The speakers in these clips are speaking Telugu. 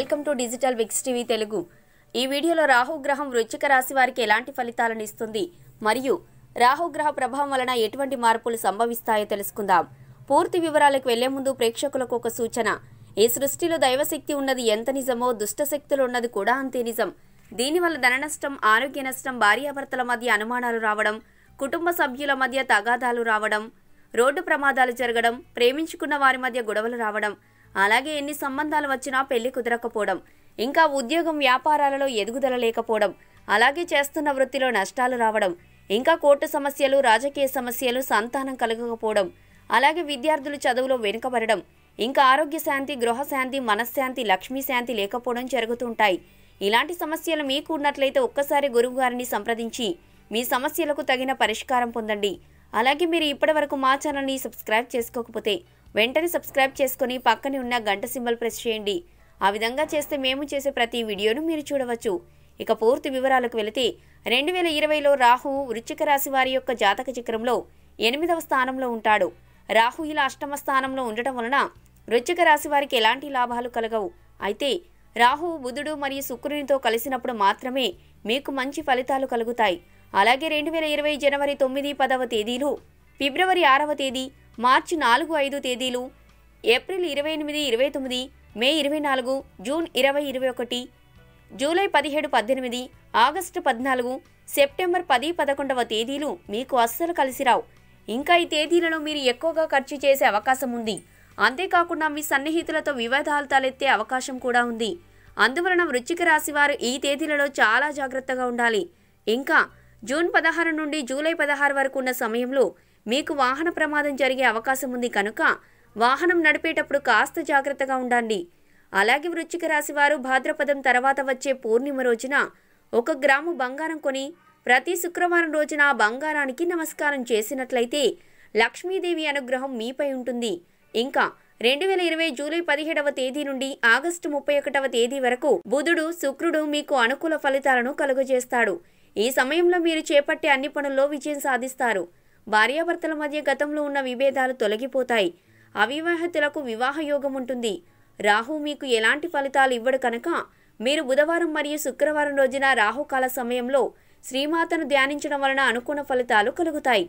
welcome to Digital Vix TV Telugu ఈ వీడియోలో రాహుగ్రహం వృశ్చిక రాశి వారికి ఎలాంటి ఫలితాలను ఇస్తుంది మరియు రాహుగ్రహ ప్రభావం వలన ఎటువంటి మార్పులు సంభవిస్తాయో తెలుసుకుందాం పూర్తి వివరాలకు వెళ్లే ముందు ప్రేక్షకులకు ఒక సూచన ఈ సృష్టిలో దైవశక్తి ఉన్నది ఎంత నిజమో దుష్ట శక్తులు ఉన్నది కూడా అంతే నిజం దీనివల్ల ధన నష్టం ఆరోగ్య నష్టం భార్యాభర్తల మధ్య అనుమానాలు రావడం కుటుంబ సభ్యుల మధ్య తగాదాలు రావడం రోడ్డు ప్రమాదాలు జరగడం ప్రేమించుకున్న వారి మధ్య గొడవలు రావడం అలాగే ఎన్ని సంబంధాలు వచ్చినా పెళ్లి కుదరకపోవడం ఇంకా ఉద్యోగం వ్యాపారాలలో ఎదుగుదల లేకపోవడం అలాగే చేస్తున్న వృత్తిలో నష్టాలు రావడం ఇంకా కోర్టు సమస్యలు రాజకీయ సమస్యలు సంతానం కలగకపోవడం అలాగే విద్యార్థులు చదువులో వెనుకబడడం ఇంకా ఆరోగ్య శాంతి గృహ శాంతి మనశ్శాంతి లక్ష్మీ శాంతి లేకపోవడం జరుగుతుంటాయి ఇలాంటి సమస్యలు మీకు ఉన్నట్లయితే ఒక్కసారి గురువు గారిని సంప్రదించి మీ సమస్యలకు తగిన పరిష్కారం పొందండి అలాగే మీరు ఇప్పటివరకు మా ఛానల్ని సబ్స్క్రైబ్ చేసుకోకపోతే వెంటనే సబ్స్క్రైబ్ చేసుకుని పక్కనే ఉన్న గంట సింబల్ ప్రెస్ చేయండి ఆ విధంగా చేస్తే మేము చేసే ప్రతి వీడియోను మీరు చూడవచ్చు ఇక పూర్తి వివరాలకు వెళితే రెండు వేల ఇరవైలో రాహు వృశ్చిక రాశి వారి యొక్క జాతక చక్రంలో ఎనిమిదవ స్థానంలో ఉంటాడు రాహు ఇలా అష్టమ స్థానంలో ఉండటం వలన వృశ్చిక రాశి వారికి ఎలాంటి లాభాలు కలగవు అయితే రాహు బుధుడు మరియు శుక్రునితో కలిసినప్పుడు మాత్రమే మీకు మంచి ఫలితాలు కలుగుతాయి అలాగే రెండు వేల ఇరవై జనవరి తొమ్మిది పదవ తేదీలు ఫిబ్రవరి ఆరవ తేదీ మార్చి నాలుగు ఐదు తేదీలు ఏప్రిల్ ఇరవై ఎనిమిది ఇరవై తొమ్మిది మే ఇరవై నాలుగు జూన్ ఇరవై ఇరవై ఒకటి జూలై పదిహేడు పద్దెనిమిది ఆగస్టు పద్నాలుగు సెప్టెంబర్ పది పదకొండవ తేదీలు మీకు అస్సలు కలిసిరావు ఇంకా ఈ తేదీలలో మీరు ఎక్కువగా ఖర్చు చేసే అవకాశం ఉంది అంతేకాకుండా మీ సన్నిహితులతో వివాదాలు తలెత్తే అవకాశం కూడా ఉంది అందువలన వృశ్చిక రాశి వారు ఈ తేదీలలో చాలా జాగ్రత్తగా ఉండాలి ఇంకా జూన్ పదహారు నుండి జూలై పదహారు వరకు ఉన్న సమయంలో మీకు వాహన ప్రమాదం జరిగే అవకాశం ఉంది కనుక వాహనం నడిపేటప్పుడు కాస్త జాగ్రత్తగా ఉండండి అలాగే వృశ్చిక రాశి వారు భాద్రపదం తర్వాత వచ్చే పూర్ణిమ రోజున ఒక గ్రాము బంగారం కొని ప్రతి శుక్రవారం రోజున ఆ బంగారానికి నమస్కారం చేసినట్లయితే లక్ష్మీదేవి అనుగ్రహం మీపై ఉంటుంది ఇంకా రెండు వేల ఇరవై జూలై పదిహేడవ తేదీ నుండి ఆగస్టు ముప్పై ఒకటవ తేదీ వరకు బుధుడు శుక్రుడు మీకు అనుకూల ఫలితాలను కలుగజేస్తాడు ఈ సమయంలో మీరు చేపట్టే అన్ని పనుల్లో విజయం సాధిస్తారు భార్యాభర్తల మధ్య గతంలో ఉన్న విభేదాలు తొలగిపోతాయి అవివాహితులకు వివాహ యోగం ఉంటుంది రాహు మీకు ఎలాంటి ఫలితాలు ఇవ్వడు కనుక మీరు బుధవారం మరియు శుక్రవారం రోజున రాహుకాల సమయంలో శ్రీమాతను ధ్యానించడం వలన అనుకున్న ఫలితాలు కలుగుతాయి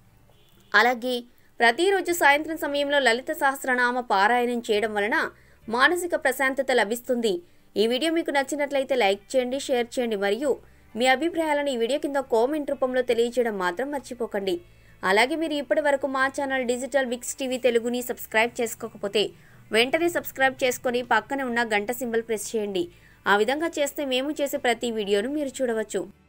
అలాగే ప్రతిరోజు సాయంత్రం సమయంలో లలిత సహస్రనామ పారాయణం చేయడం వలన మానసిక ప్రశాంతత లభిస్తుంది ఈ వీడియో మీకు నచ్చినట్లయితే లైక్ చేయండి షేర్ చేయండి మరియు మీ అభిప్రాయాలను ఈ వీడియో కింద కామెంట్ రూపంలో తెలియజేయడం మాత్రం మర్చిపోకండి అలాగే మీరు ఇప్పటి వరకు మా ఛానల్ డిజిటల్ విక్స్ టీవీ తెలుగుని సబ్స్క్రైబ్ చేసుకోకపోతే వెంటనే సబ్స్క్రైబ్ చేసుకొని పక్కనే ఉన్న గంట సింబల్ ప్రెస్ చేయండి ఆ విధంగా చేస్తే మేము చేసే ప్రతి వీడియోను మీరు చూడవచ్చు